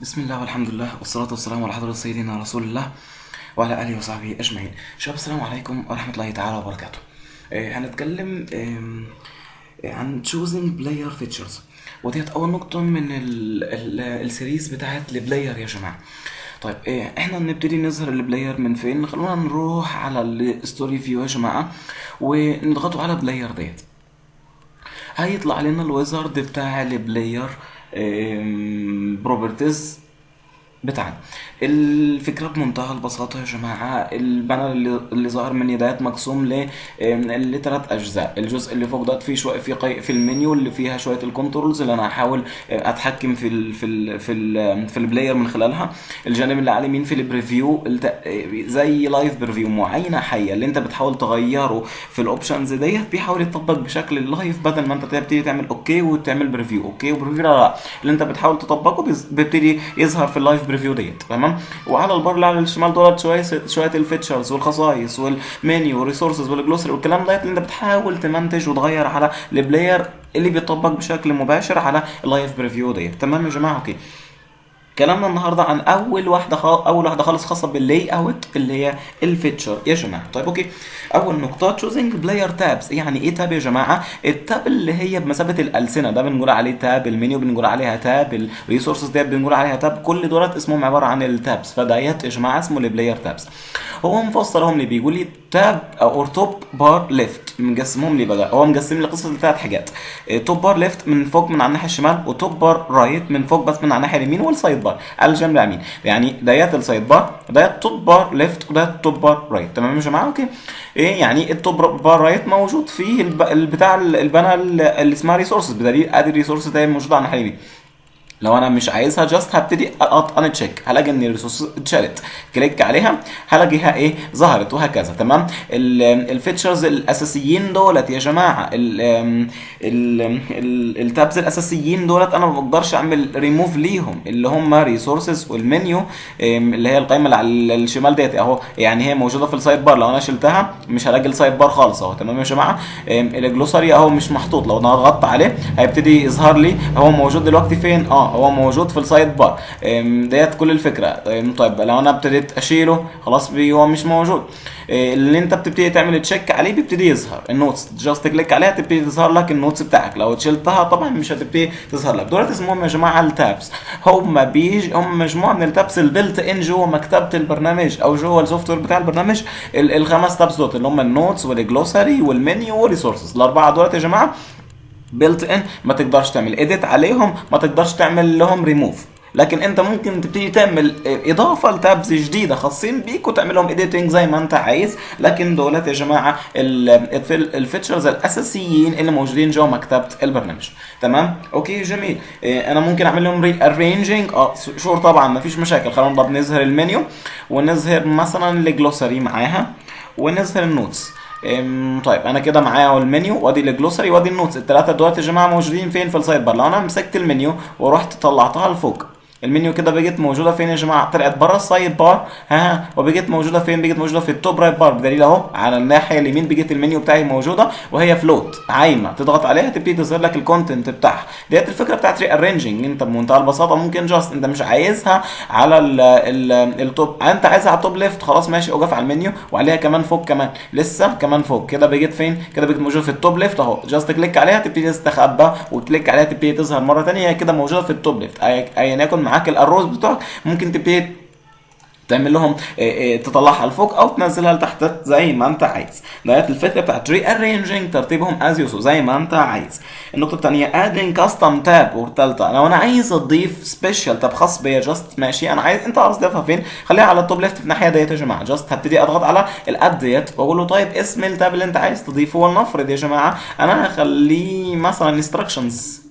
بسم الله والحمد لله والصلاة والسلام على حضرة سيدنا رسول الله وعلى آله وصحبه أجمعين شباب السلام عليكم ورحمة الله تعالى وبركاته آه، هنتكلم آم، آه، عن choosing player features وديت أول نقطة من ال ال السيريز بتاعت البلاير يا جماعة طيب إيه احنا نبتدي نظهر البلاير من فين خلونا نروح على الستوري فيو يا جماعة ونضغطوا على بلاير ديت هيطلع لنا الويزارد بتاع البلاير بروبرتيز بتاعنا الفكرة بمنتهى البساطة يا جماعة البانر اللي, اللي ظهر من يدات مقسوم ل لثلاث أجزاء الجزء اللي فوق ده فيه شوية في قي... في المنيو اللي فيها شوية الكنترولز اللي أنا هحاول أتحكم في ال... في ال... في ال... في البلاير من خلالها الجانب اللي على اليمين في البريفيو الت... زي لايف بريفيو معينة حية اللي أنت بتحاول تغيره في الأوبشنز ديت بيحاول يطبق بشكل اللايف بدل ما أنت تبتدي تعمل أوكي وتعمل بريفيو أوكي وبريفيو لا لا اللي أنت بتحاول تطبقه بيز- بيبتدي يظهر في اللايف بريفيو ديت تمام وعلى البار اللي على الشمال دولت شويه شويه الفيتشرز والخصائص والمنيو والريسورسز والجلوسري والكلام ديت اللي انت بتحاول تمنتج وتغير على البلاير اللي بيطبق بشكل مباشر على اللايف بريفيو ديت تمام يا جماعه اوكي كلامنا النهارده عن اول واحده خال... اول واحده خالص خاصه باللاي اوت اللي هي الفيتشر يا جماعه طيب اوكي اول نقطه تشوزنج بلاير تابس يعني ايه تاب يا جماعه التاب اللي هي بمثابه الالسنه ده بنقول عليه تاب المنيو بنقول عليها تاب الريسورسز ديت بنقول عليها تاب كل دولت اسمهم عباره عن التابس فديت يا جماعه اسمه البلاير تابس هو مفسرهم لي بيقول لي تاب او توب بار ليفت مقسمهم لي بقى هو مقسم لي قصه ثلاث حاجات توب بار ليفت من فوق من على الناحيه الشمال وتوب بار رايت من فوق بس من على الناحيه اليمين والسايد بار على الجنب اليمين يعني ديت السايد بار ديت توب بار ليفت وديت توب بار رايت تمام يا جماعه اوكي ايه يعني التوب بار رايت موجود فيه الب... البتاع البنا اللي اسمها ريسورسز بدليل ادي الريسورسز دي موجوده على الناحيه اليمين لو انا مش عايزها جاست هبتدي اضغط ان تشيك هلاقي ان الريسورس اتشالت كليك عليها هلاقيها ايه ظهرت وهكذا تمام الفيتشرز الاساسيين دولت يا جماعه التابز الاساسيين دولت انا ما بقدرش اعمل ريموف ليهم اللي هم ريسورسز والمنيو اللي هي القائمه اللي على الشمال ديت اهو يعني هي موجوده في السايد بار لو انا شلتها مش هلاقي السايد بار خالص اهو تمام يا جماعه الجلوسري اهو مش محطوط لو انا ضغطت عليه هيبتدي يظهر لي هو موجود دلوقتي فين اه هو موجود في السايد بار أم، ديت كل الفكره أم، طيب لو انا ابتديت اشيله خلاص بي هو مش موجود إيه، اللي انت بتبتدي تعمل تشيك عليه بيبتدي يظهر النوتس جاست كليك عليها تبتدي تظهر لك النوتس بتاعك لو شلتها طبعا مش هتبتدي تظهر لك دولت اسمهم يا جماعه التابس هم بيج هم مجموعه من التابس البلت ان جوه مكتبه البرنامج او جوه السوفت وير بتاع البرنامج ال- الخمس تابس دول اللي هم النوتس والجلوسري والمنيو والريسورسز الاربعه دولت يا جماعه بيلت ان ما تقدرش تعمل اديت عليهم ما تقدرش تعمل لهم ريموف لكن انت ممكن تبتدي تعمل اضافه لتابز جديده خاصين بيك وتعمل لهم اديتنج زي ما انت عايز لكن دولت يا جماعه الفيتشرز الاساسيين اللي موجودين جوه مكتبه البرنامج تمام اوكي جميل اه، انا ممكن اعمل لهم ري ارينجنج اه شور طبعا ما فيش مشاكل خلينا نضرب نظهر المنيو ونظهر مثلا الجلوسري معاها ونظهر النوتس أم، طيب انا كده معايا المنيو وادي الجلوسري وادي النوتس الثلاثه دلوقتي يا جماعه موجودين فين في السايد بار لو انا مسكت المنيو ورحت طلعتها لفوق المنيو كده بقت موجوده فين يا جماعه طلعت بره السايد بار ها وبقت موجوده فين بقت موجوده في التوب رايت بار بدليل اهو على الناحيه اليمين بقت المنيو بتاعي موجوده وهي فلوت عايمه تضغط عليها تبتدي تظهر لك الكونتنت بتاعها ديت الفكره بتاعت ري ارينجنج انت بمنتهى البساطه ممكن جاست انت مش عايزها على ال ال التوب انت عايزها على التوب ليفت خلاص ماشي اقف على المنيو وعليها كمان فوق كمان لسه كمان فوق كده بقيت فين كده بقيت موجوده في التوب ليفت اهو جاست كليك عليها تبتدي تستخبى وتكليك عليها تبتدي تظهر مره ثانيه هي كده موجوده في التوب ليفت أي- ايا يكن معاك الروز بتوعك ممكن تبتدي تعمل لهم إيه إيه تطلعها لفوق او تنزلها لتحت زي ما انت عايز ديت الفكره بتاعت ري ارينجينج ترتيبهم از يوسو زي ما انت عايز النقطه الثانيه ادين كاستم تاب والثالثه لو انا عايز اضيف سبيشال تاب خاص بيا جاست ماشي انا عايز انت عاوز تضيفها فين خليها على التوب ليفت في الناحيه ديت يا جماعه جاست هبتدي اضغط على الاد ديت واقول له طيب اسم التاب اللي انت عايز تضيفه ولنفرض يا جماعه انا هخليه مثلا انستراكشنز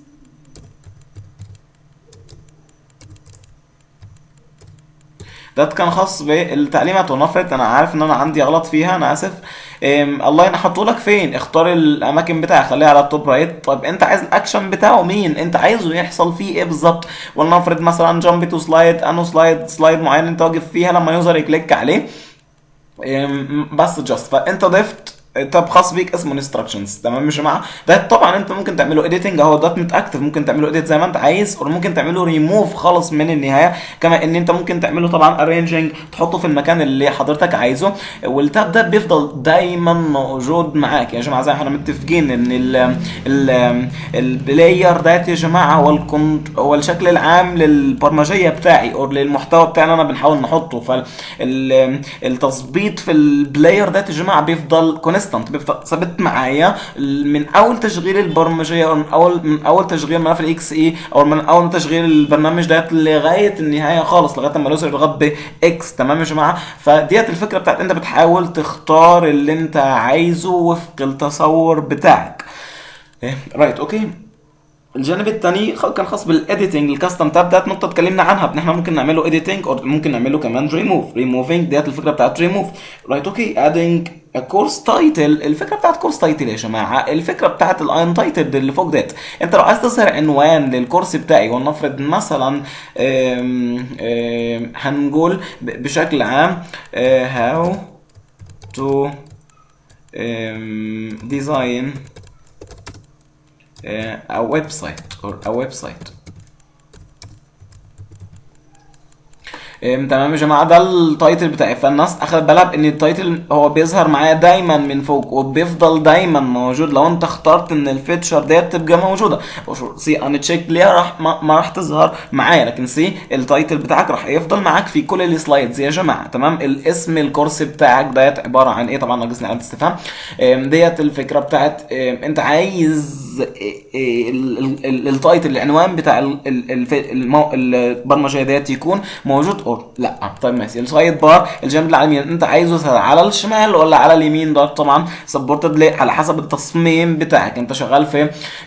ده كان خاص بالتعليمات ونفرض انا عارف ان انا عندي غلط فيها انا اسف ام، الله ينحطه لك فين اختار الاماكن بتاعها خليها على التوب رايت طيب انت عايز الاكشن بتاعه مين انت عايزه يحصل فيه ايه بالظبط ولنفرض مثلا جامب تو سلايد انو سلايد سلايد معين انت واقف فيها لما يوزر يكليك عليه ام، بس جاست فانت ضفت تاب خاص بيك اسمه انستراكشنز تمام يا جماعه ده طبعا انت ممكن تعمله اديتنج اهو دوت نت اكتف ممكن تعمله اديت زي ما انت عايز او ممكن تعمله ريموف خالص من النهايه كما ان انت ممكن تعمله طبعا ارينجنج تحطه في المكان اللي حضرتك عايزه والتاب ده بيفضل دايما موجود معاك يا جماعه زي ما احنا متفقين ان ال ال البلاير ديت يا جماعه هو الكنت هو الشكل العام للبرمجيه بتاعي او للمحتوى بتاعنا انا بنحاول نحطه فالتظبيط في البلاير ديت يا جماعه بيفضل كونستانت بيفضل ثابت معايا من اول تشغيل البرمجيه او من اول من اول تشغيل ملف الاكس اي او من اول تشغيل البرنامج ديت لغايه النهايه خالص لغايه ما نوصل لغايه باكس تمام يا جماعه فديت الفكره بتاعت انت بتحاول تختار اللي انت عايزه وفق التصور بتاعك رايت اوكي الجانب الثاني كان خاص بالاديتنج الكاستم تاب ديت نقطه اتكلمنا عنها ان احنا ممكن نعمله اديتنج او ممكن نعمله كمان ريموف ريموفينج ديت الفكره بتاعت ريموف رايت اوكي ادينج كورس تايتل الفكره بتاعت كورس تايتل يا جماعه الفكره بتاعت الاين تايتل اللي فوق ديت انت لو عايز تظهر عنوان للكورس بتاعي ولنفرض مثلا آم آم هنقول بشكل عام هاو تو ديزاين a website or a website تمام يا جماعه ده التايتل بتاعي فالناس اخدت بالها ان التايتل هو بيظهر معايا دايما من فوق وبيفضل دايما موجود لو انت اخترت ان الفيتشر ديت تبقى موجوده سي ان تشيك ليه راح ما, ما راح تظهر معايا لكن سي التايتل بتاعك راح يفضل معاك في كل السلايدز يا جماعه تمام الاسم الكورس بتاعك ديت عباره عن ايه طبعا ناقصني علامه استفهام ديت الفكره بتاعت انت عايز التايتل العنوان بتاع البرمجه ديت يكون موجود اور لا طيب ماشي السايد بار الجنب اللي على اليمين انت عايزه على الشمال ولا على اليمين ده طبعا سبورتد ليه على حسب التصميم بتاعك انت شغال في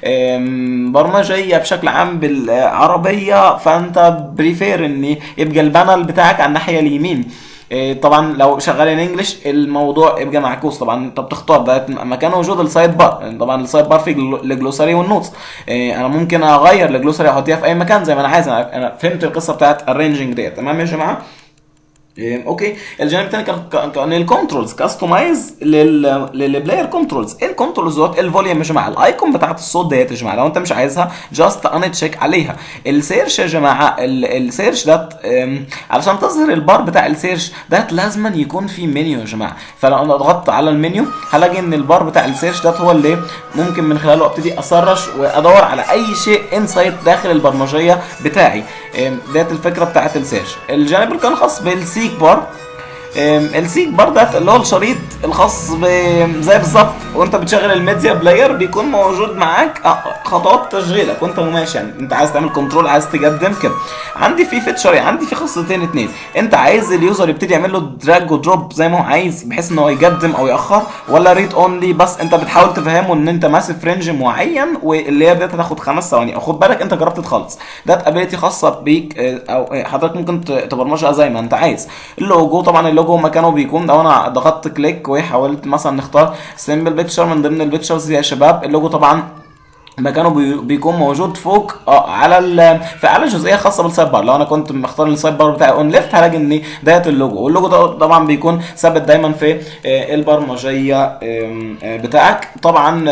برمجيه بشكل عام بالعربيه فانت بريفير ان يبقى البانل بتاعك على الناحيه اليمين طبعا لو شغالين انجلش الموضوع يبقى معكوس طبعا انت بتختار ده مكان وجود السايد بار طبعا السايد بار فيه الجلوساري والنوتس انا ممكن اغير الجلوساري احطيها في اي مكان زي ما انا عايز انا فهمت القصه بتاعت الرينجنج ديت تمام يا جماعه إيه، اوكي الجانب الثاني كان كان الكنترولز كاستمايز للبلاير كنترولز ايه الكنترولز دوت الفوليوم يا جماعه الايكون بتاعت الصوت ديت يا جماعه لو انت مش عايزها جاست ان تشيك عليها السيرش يا جماعه السيرش ده علشان تظهر البار بتاع السيرش ده لازما يكون في منيو يا جماعه فلو انا ضغطت على المنيو هلاقي ان البار بتاع السيرش ده هو اللي ممكن من خلاله ابتدي اسرش وادور على اي شيء انسايت داخل البرمجيه بتاعي ديت الفكره بتاعت السيرش الجانب اللي كان خاص بالسيك بار السيك بار ده اللي هو الشريط الخاص ب زي بالظبط وانت بتشغل الميديا بلاير بيكون موجود معاك خطوات تشغيلك وانت ماشي يعني انت عايز تعمل كنترول عايز تقدم كده عندي في فيتشر عندي في خاصتين اتنين انت عايز اليوزر يبتدي يعمل له دراج ودروب زي ما هو عايز بحيث ان هو يقدم او ياخر ولا ريد اونلي بس انت بتحاول تفهمه ان انت ماسك في رينج معين واللي هي ديت هتاخد خمس ثواني او خد بالك انت جربت تخلص ده ابيلتي خاصه بيك او حضرتك ممكن تبرمجها زي ما انت عايز اللوجو طبعا اللوجو مكانه بيكون لو انا ضغطت كليك وحاولت مثلا نختار سيمبل بيكتشر من ضمن البيكتشرز يا شباب اللوجو طبعا مكانه بيكون موجود فوق اه على ال في على جزئيه خاصه بالسايد بار لو انا كنت مختار السايد بار بتاعي اون ليفت هلاقي ان ديت اللوجو واللوجو ده طبعا بيكون ثابت دايما في البرمجيه بتاعك طبعا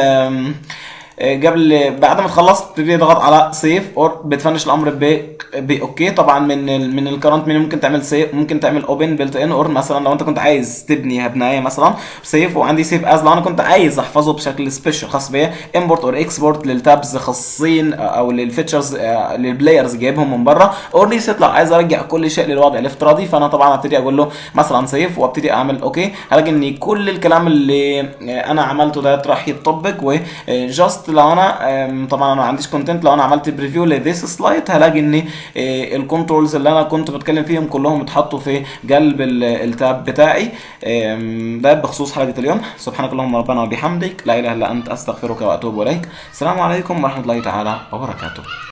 قبل بعد ما تخلص تبتدي تضغط على سيف اور بتفنش الامر ب باوكي طبعا من ال من الكرنت منيو ممكن تعمل سيف ممكن تعمل اوبن بيلت ان اور مثلا لو انت كنت عايز تبني بنايه مثلا سيف وعندي سيف از لو انا كنت عايز احفظه بشكل سبيشال خاص بيا امبورت اور اكسبورت للتابز خاصين او للفيتشرز للبلايرز جايبهم من بره اور ريست لو عايز ارجع كل شيء للوضع الافتراضي فانا طبعا ابتدي اقول له مثلا سيف وابتدي اعمل اوكي هلاقي ان كل الكلام اللي انا عملته ده راح يتطبق وجاست لو انا طبعا انا ما عنديش كونتنت لو انا عملت بريفيو لذيس سلايد هلاقي ان الكنترولز اللي انا كنت بتكلم فيهم كلهم اتحطوا في قلب التاب بتاعي ده بخصوص حلقه اليوم سبحانك اللهم ربنا وبحمدك لا اله الا انت استغفرك واتوب اليك السلام عليكم ورحمه الله تعالى وبركاته